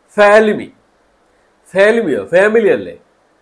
Falimy ഫാലിമിയോ family അല്ലേ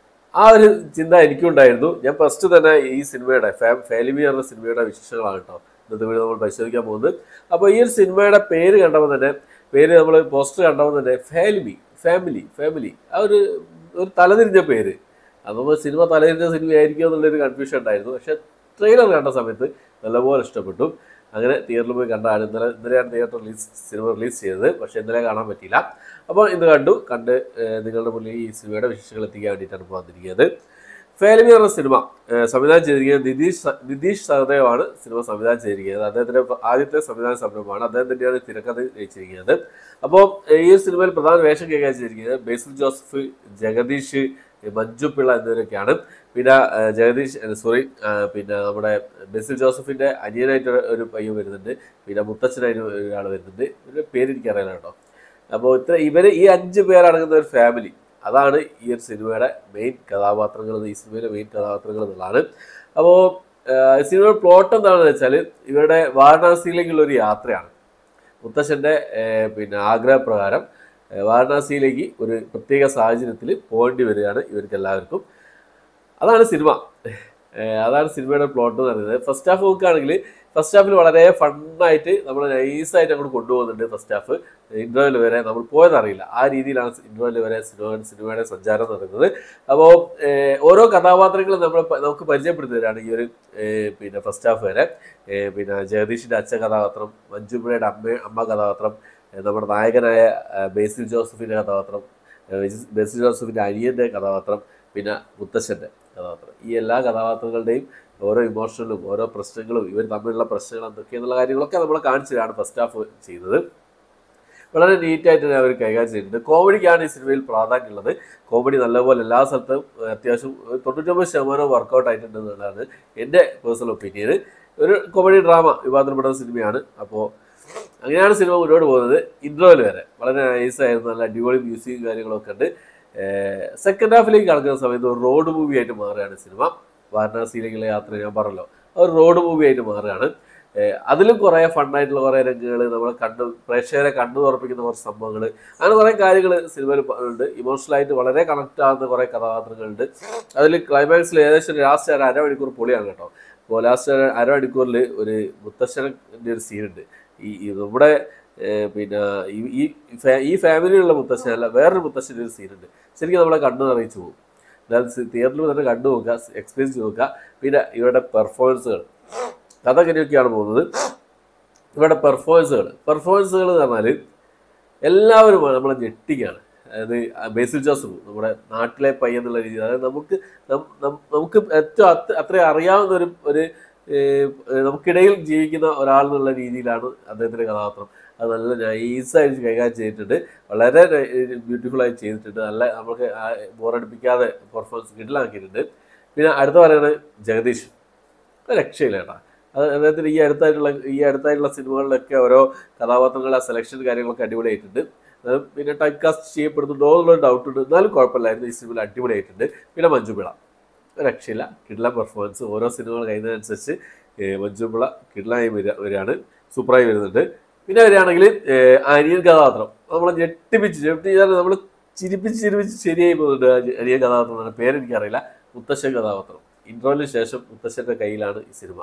ആ ഒരു ചിന്ത എനിക്കുണ്ടായിരുന്നു ഞാൻ ഫസ്റ്റ് തന്നെ ഈ സിനിമയുടെ ഫാ ഫാലിമി എന്ന സിനിമയുടെ വിശേഷങ്ങളാണ് കേട്ടോ ഇന്നത്തെ വീഡിയോ നമ്മൾ പരിശോധിക്കാൻ പോകുന്നത് അപ്പോൾ ഈ ഒരു സിനിമയുടെ പേര് കണ്ടപ്പോൾ തന്നെ പേര് നമ്മൾ പോസ്റ്റർ കണ്ടപ്പോൾ തന്നെ ഫാലിമി ഫാമിലി ഫാമിലി ആ ഒരു ഒരു തലതിരിഞ്ഞ പേര് അപ്പോൾ സിനിമ തലതിരിഞ്ഞ സിനിമ ആയിരിക്കും എന്നുള്ളൊരു കൺഫ്യൂഷൻ ഉണ്ടായിരുന്നു പക്ഷെ ട്രെയിലർ കണ്ട സമയത്ത് നല്ലപോലെ ഇഷ്ടപ്പെട്ടു അങ്ങനെ തിയേറ്ററിൽ പോയി കണ്ടാണ് ഇന്നലെ ഇന്നലെയാണ് തിയേറ്റർ റിലീസ് സിനിമ റിലീസ് ചെയ്തത് പക്ഷേ ഇന്നലെ കാണാൻ പറ്റിയില്ല അപ്പോൾ ഇന്ന് കണ്ടു കണ്ട് ഏഹ്, നിങ്ങളുടെ മുന്നിൽ ഈ സിനിമയുടെ വിശേഷങ്ങൾ എത്തിക്കാൻ വേണ്ടിയിട്ടാണ് ഇപ്പോൾ വന്നിരിക്കുന്നത് ഫേലിമി എന്ന സിനിമ ഏഹ്, സംവിധാനം ചെയ്തിരിക്കുന്നത് നിതീഷ് സ- നിതീഷ് സഹദേവാണ് സിനിമ സംവിധാനം ചെയ്തിരിക്കുന്നത് അദ്ദേഹത്തിന്റെ ആദ്യത്തെ സംവിധാന സംരംഭമാണ് അദ്ദേഹം തന്നെയാണ് തിരക്കഥ രചിച്ചിരിക്കുന്നത് അപ്പോൾ ഏഹ്, ഈ സിനിമയിൽ പ്രധാന വേഷം കൈകാര്യം ചെയ്തിരിക്കുന്നത് ബേസിൽ ജോസഫ് ജഗദീഷ് മഞ്ജു പിള്ള എന്നിവരൊക്കെയാണ് പിന്നെ ഏഹ്, ജഗദീഷ് സോറി പിന്നെ നമ്മുടെ ബേസിൽ ജോസഫിന്റെ അനിയനായിട്ട് ഒരു- ഒരു പയ്യൻ വരുന്നുണ്ട് പിന്നെ മുത്തച്ഛനായിട്ട് ഒരാൾ വരുന്നുണ്ട് ഇവരുടെ പേര് എനിക്കറിയാലോ കേട്ടോ അപ്പോൾ ഇത്ര ഇവര് ഈ അഞ്ച് പേരടങ്ങുന്ന ഒരു ഫാമിലി അതാണ് ഈ ഒരു സിനിമയുടെ മെയിൻ കഥാപാത്രങ്ങൾ ഈ സിനിമയിലെ മെയിൻ കഥാപാത്രങ്ങൾ എന്നുള്ളതാണ് അപ്പോൾ സിനിമയുടെ പ്ലോട്ട് എന്താണെന്ന് വെച്ചാൽ ഇവരുടെ വാരണാസിയിലേക്കുള്ള ഒരു യാത്രയാണ് മുത്തശ്ശൻ്റെ ഏഹ്, പിന്നെ ആഗ്രഹപ്രകാരം ഏഹ്, വാരണാസിയിലേക്ക് ഒരു പ്രത്യേക സാഹചര്യത്തിൽ പോകേണ്ടി വരികയാണ് ഇവർക്ക് എല്ലാവർക്കും അതാണ് സിനിമ ഏഹ്, അതാണ് സിനിമയുടെ പ്ലോട്ട് എന്ന് പറയുന്നത് ഫസ്റ്റ് ഹാഫ് നോക്കുകയാണെങ്കിൽ ഫസ്റ്റ് ഹാഫിൽ വളരെ ഫണ്ണായിട്ട് നമ്മൾ നൈസായിട്ട് അങ്ങോട്ട് കൊണ്ടുപോകുന്നുണ്ട് ഫസ്റ്റ് ഹാഫ് ഇൻ്റർവെൽ വരെ നമ്മൾ പോയതറിയില്ല ആ രീതിയിലാണ് ഇൻ്റർവെൽ വരെ സിനിമ സിനിമയുടെ സഞ്ചാരം നടക്കുന്നത് അപ്പോൾ ഓരോ കഥാപാത്രങ്ങളും നമ്മൾ നമുക്ക് പരിചയപ്പെടുത്തുകയാണ് ഈ ഒരു ഏഹ്, പിന്നെ ഫസ്റ്റ് ഹാഫ് വരെ ഏഹ്, പിന്നെ ജഗദീഷിൻ്റെ അച്ഛൻ കഥാപാത്രം മഞ്ജുപിഴയുടെ അമ്മ അമ്മ കഥാപാത്രം ഏഹ്, നമ്മുടെ നായകനായ ഏഹ്, ബേസിൽ ജോസഫിൻ്റെ കഥാപാത്രം ഏഹ്, ബേസിൽ- ബേസിൽ ജോസഫിൻ്റെ അനിയൻ്റെ കഥാപാത്രം പിന്നെ മുത്തശ്ശൻ്റെ കഥാപാത്രം ഈ എല്ലാ കഥാപാത്രങ്ങളുടെയും ഓരോ ഇമോഷണലും ഓരോ പ്രശ്നങ്ങളും ഇവർ തമ്മിലുള്ള പ്രശ്നങ്ങൾ എന്തൊക്കെയെന്നുള്ള കാര്യങ്ങളൊക്കെ നമ്മൾ കാണിച്ചതാണ് ഫസ്റ്റ് ഹാഫ് ചെയ്തത് വളരെ നീറ്റായിട്ട് തന്നെ അവർ കൈകാര്യം ചെയ്തിട്ടുണ്ട് കോമഡിക്കാണ് ഈ സിനിമയിൽ പ്രാധാന്യമുള്ളത് കോമഡി നല്ലപോലെ എല്ലാ സ്ഥലത്തും ഏഹ്, അത്യാവശ്യം ഒരു തൊണ്ണൂറ്റൊമ്പത് ശതമാനം വർക്കൗട്ട് ആയിട്ടുണ്ട് എന്നുള്ളതാണ് എൻ്റെ പേഴ്സണൽ ഒപ്പീനിയൻ ഒരു കോമഡി ഡ്രാമ വിവാദപ്പെടുന്ന സിനിമയാണ് അപ്പോൾ അങ്ങനെയാണ് സിനിമ മുന്നോട്ട് പോകുന്നത് ഇൻട്രോവൽ വരെ വളരെ നൈസായിരുന്നു നല്ല അടിപൊളി മ്യൂസിക്കും കാര്യങ്ങളൊക്കെ ഉണ്ട് സെക്കൻഡ് ഹാഫിലേക്ക് കടക്കുന്ന സമയത്ത് ഒരു റോഡ് മൂവി ആയിട്ട് മാറുകയാണ് സിനിമ വാരണാസിയിലേക്കുള്ള യാത്ര ഞാൻ പറഞ്ഞല്ലോ ഒരു റോഡ് മൂവി ആയിട്ട് മാറുകയാണ് ഏഹ് അതിലും കുറേ ഫണ്ണായിട്ടുള്ള കുറേ രംഗങ്ങൾ നമ്മളെ കണ്ടു പ്രേക്ഷകരെ കണ്ടു തുറപ്പിക്കുന്ന കുറച്ച് സംഭവങ്ങൾ അങ്ങനെ കുറേ കാര്യങ്ങൾ സിനിമയിൽ പ- ഉണ്ട് ഇമോഷണലായിട്ട് വളരെ കണക്ട് ആകുന്ന കുറേ കഥാപാത്രങ്ങളുണ്ട് അതിൽ ക്ലൈമാക്സിൽ ഏകദേശം ഒരു ലാസ്റ്റ് ഒരു അരമണിക്കൂർ പൊളിയാണ് കേട്ടോ അപ്പോൾ ലാസ്റ്റ് അരമണിക്കൂറിൽ ഒരു മുത്തശ്ശൻ്റെ ഒരു സീനുണ്ട് ഈ ഈ നമ്മുടെ ഏഹ് പിന്നെ ഈ ഈ ഫാ- ഈ ഫാമിലിയിലുള്ള മുത്തശ്ശൻ അല്ല വേറൊരു മുത്തശ്ശൻ്റെ ഒരു സീനുണ്ട് ശരിക്കും നമ്മളെ കണ്ണു നിറയിച്ചു പോകും അതായത് തിയേറ്ററിൽ തന്നെ കണ്ടു നോക്കുക എക്സ്പീരിയൻസ് ചെയ്ത് നോക്കുക പിന്നെ ഇവരുടെ പെർഫോമൻസുകൾ കഥ എങ്ങനെയൊക്കെയാണ് പോകുന്നത് ഇവരുടെ പെർഫോമൻസുകൾ പെർഫോമൻസുകൾ എന്ന് പറഞ്ഞാൽ എല്ലാവരും നമ്മളെ ഞെട്ടിക്കുകയാണ് അതായത് ബേസിൽ ജോസഫ് നമ്മുടെ നാട്ടിലെ പയ്യൻ എന്നുള്ള രീതിയിൽ അതായത് നമുക്ക് നം- നം- നമുക്ക് ഏറ്റവും അത്ര അത്രയും അറിയാവുന്ന ഒരു ഒരു ഏഹ്, നമുക്കിടയിൽ ജീവിക്കുന്ന ഒരാൾ എന്നുള്ള രീതിയിലാണ് അദ്ദേഹത്തിൻ്റെ കഥാപാത്രം അത് നല്ല നൈസായിട്ട് കൈകാര്യം ചെയ്തിട്ടുണ്ട് വളരെ ബ്യൂട്ടിഫുൾ ആയി ചെയ്തിട്ടുണ്ട് നല്ല നമുക്ക് ബോറടിപ്പിക്കാതെ പെർഫോമൻസ് കിടലാക്കിയിട്ടുണ്ട് പിന്നെ അടുത്ത പറയുന്നത് ജഗദീഷ് അത് രക്ഷയില്ല കേട്ടോ അത് അദ്ദേഹത്തിന് ഈ അടുത്തായിട്ടുള്ള ഈ അടുത്തായിട്ടുള്ള സിനിമകളിലൊക്കെ ഓരോ കിടാപാത്രങ്ങളുടെ സെലക്ഷൻ കാര്യങ്ങളൊക്കെ അടിപൊളിയായിട്ടുണ്ട് അത് പിന്നെ ടൈപ്പ് കാസ്റ്റ് ചെയ്യപ്പെടുന്നുണ്ടോ എന്നുള്ളൊരു ഡൗട്ട് ഉണ്ട് എന്നാലും കുഴപ്പമില്ലായിരുന്നു ഈ സിനിമയിൽ അടിപൊളിയായിട്ടുണ്ട് പിന്നെ മഞ്ജുപിള രക്ഷയില്ല കിഡ്ല പെർഫോമൻസ് ഓരോ സിനിമകൾ കഴിയുന്നതനുസരിച്ച് ഏഹ് മഞ്ജുപിള കിഡ്ലായി വരിക വരികയാണ് സൂപ്പറായി വരുന്നുണ്ട് പിന്നെ വരികയാണെങ്കിൽ ഏഹ് അനിയൻ കഥാപാത്രം നമ്മളെ ഞെട്ടിപ്പിച്ച് ഞെട്ടിച്ചാൽ നമ്മൾ ചിരിപ്പിച്ച് ചിരിപ്പിച്ച് ശരിയായി പോകുന്നുണ്ട് ആ അനിയൻ കഥാപാത്രം പേരെനിക്കറിയില്ല മുത്തശ്ശൻ കഥാപാത്രം ഇൻട്രോയിന് ശേഷം മുത്തശ്ശൻ്റെ കയ്യിലാണ് ഈ സിനിമ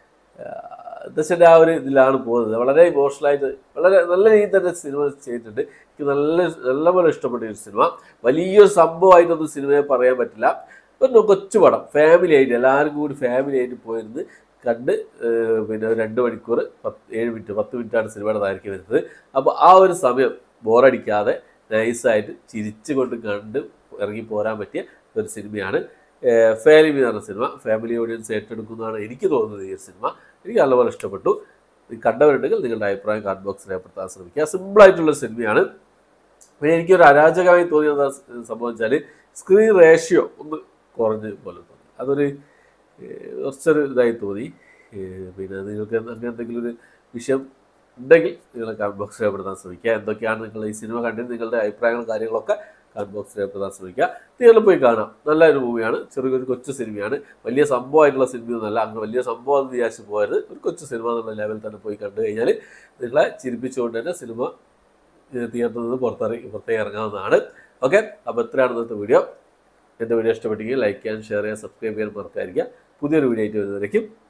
മുത്തശ്ശൻ്റെ ആ ഒരു ഇതിലാണ് പോകുന്നത് വളരെ ഇമോഷണലായിട്ട് വളരെ നല്ല രീതിയിൽ തന്നെ സിനിമ ചെയ്തിട്ടുണ്ട് എനിക്ക് നല്ല നല്ലപോലെ ഇഷ്ടപ്പെട്ട ഒരു സിനിമ വലിയൊരു സംഭവമായിട്ടൊന്നും സിനിമയെ പറയാൻ പറ്റില്ല ഒരു കൊച്ചു പടം ഫാമിലി ആയിട്ട് എല്ലാവരും കൂടി ഫാമിലി ആയിട്ട് പോയിരുന്ന് കണ്ട് ഏഹ് പിന്നെ ഒരു രണ്ട് മണിക്കൂർ പത്ത് ഏഴ് മിനിറ്റ് പത്ത് മിനിറ്റാണ് സിനിമയുടെ ദൈർഘ്യം വരുന്നത് അപ്പോൾ ആ ഒരു സമയം ബോറടിക്കാതെ നൈസായിട്ട് ചിരിച്ചുകൊണ്ട് കണ്ട് ഇറങ്ങി പോരാൻ പറ്റിയ ഒരു സിനിമയാണ് ഫാമിലി എന്ന് പറഞ്ഞ സിനിമ ഫാമിലി ഓഡിയൻസ് ഏറ്റെടുക്കുന്നതാണ് എനിക്ക് തോന്നുന്നത് ഈ ഒരു സിനിമ എനിക്ക് നല്ലപോലെ ഇഷ്ടപ്പെട്ടു ഇത് കണ്ടവരുണ്ടെങ്കിൽ നിങ്ങളുടെ അഭിപ്രായം കമന്റ് ബോക്സിൽ രേഖപ്പെടുത്താൻ ശ്രമിക്കുക സിമ്പിളായിട്ടുള്ള സിനിമയാണ് പിന്നെ എനിക്കൊരു അരാജകമായി തോന്നിയത് എന്താ സംഭവം വെച്ചാൽ സ്ക്രീൻ റേഷ്യോ ഒന്ന് കുറഞ്ഞ് പോലെ തോന്നി അതൊരു ഏഹ്, കുറച്ചൊരു ഇതായി തോന്നി ഏഹ്, പിന്നെ നിങ്ങൾക്ക് അങ്ങനെ എന്തെങ്കിലും ഒരു വിഷയം ഉണ്ടെങ്കിൽ നിങ്ങൾ കമന്റ് ബോക്സിൽ രേഖപ്പെടുത്താൻ ശ്രമിക്കുക എന്തൊക്കെയാണ് നിങ്ങൾ ഈ സിനിമ കണ്ടിട്ട് നിങ്ങളുടെ അഭിപ്രായങ്ങളും കാര്യങ്ങളൊക്കെ കമന്റ് ബോക്സിൽ രേഖപ്പെടുത്താൻ ശ്രമിക്കുക തിയേറ്ററിൽ പോയി കാണാം നല്ലൊരു മൂവിയാണ് ചെറിയൊരു കൊച്ചു സിനിമയാണ് വലിയ സംഭവമായിട്ടുള്ള സിനിമയൊന്നുമല്ല അങ്ങനെ വലിയ സംഭവം എന്ന് വിചാരിച്ച് പോയത് ഒരു കൊച്ചു സിനിമ എന്നുള്ള ലെവലിൽ തന്നെ പോയി കണ്ടു കഴിഞ്ഞാൽ നിങ്ങളെ ചിരിപ്പിച്ചുകൊണ്ട് തന്നെ സിനിമ തിയേറ്ററിൽ നിന്ന് പുറത്തിറങ്ങി പുറത്തേക്ക് ഇറങ്ങാവുന്നതാണ് ഓക്കെ അപ്പോൾ ഇത്രയാണ് ഇന്നത്തെ വീഡിയോ എൻ്റെ വീഡിയോ ഇഷ്ടപ്പെട്ടെങ്കിൽ ലൈക്ക് ചെയ്യാൻ ഷെയർ ചെയ്യാൻ സബ്സ്ക്രൈബ് ചെയ്യാൻ മറക്കാതിരിക്കുക പുതിയൊരു വീഡിയോ ആയിട്ട് വരുന്നവരേക്കും